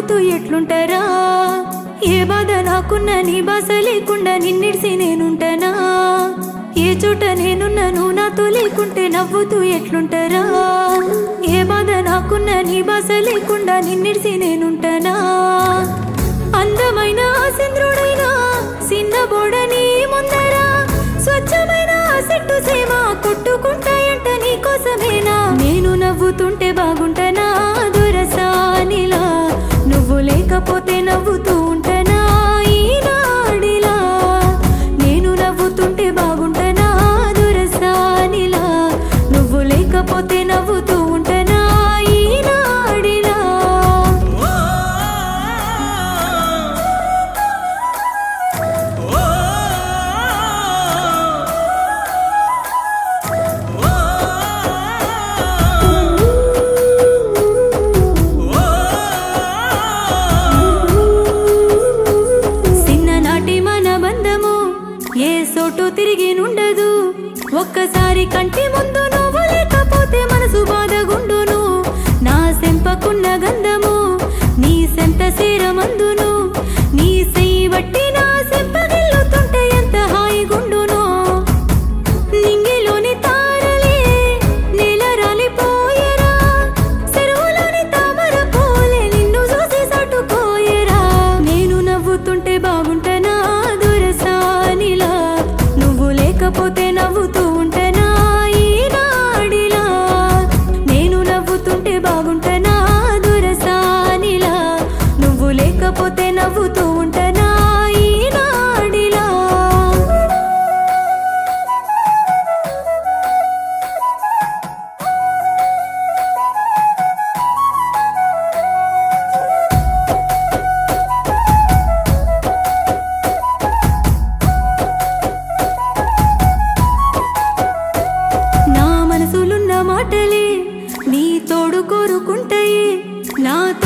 నవ్వుతూ ఎట్లుంటారా ఏ బాధ నాకున్న నీ బాస లేకుండా నిన్నిడిసి నేనుంటానా ఏ చోట నేనున్నాను నాతో లేకుంటే నవ్వుతూ ఎట్లుంటారా ఏ బాధ నాకున్న నీ బాస లేకుండా నిన్నిడిసి నేనుంటానా అందమైన చంద్రుడైనా చిన్న బోడని ముందర స్వచ్ఛమైన చెట్టు సీమ కొట్టుకుంటాయంట నీ కోసమేనా నేను నవ్వుతుంటే బాగుంటనా దురసానిలా నువ్వు లేకపోతే నవ్వుతూ ఉంటనా ఈనాడిలా నేను నవ్వుతుంటే బాగుంటనా దురసానిలా నువ్వు లేకపోతే నవ్వుతూ ఉంటనా ఈనాడిలా చిన్ననాటి మన బంధము ఏ సోటు తిరిగి నుండదు ఒక్కసారి కంటి ముందు నువ్వు లేకపోతే మనసు బాధగుండును నా సెంపకున్న గంధము నీ సెంత సేరమందును నీ సెయ్యి బట్టి నా సెంపగిల్లుతుంటే ఎంత హాయిగుండును నింగిలోని తారలే నేల రాలిపోయరా చెరువులోని తామర పూలే నిన్ను చూసి సటుకోయరా నేను నవ్వుతుంటే బాగుంటనా దురసానిలా నువ్వు లేకపోతే నవ్వుతూ ఉంటనా ఈనాడిలా నేను నవ్వుతుంటే బాగుంటనా దురసానిలా నువ్వు లేకపోతే నవ్వుతూ ఉంటనా ఈనాడిలా నా మనసులున్న మాటలే నీ తోడు కోరుకుంటాయి నా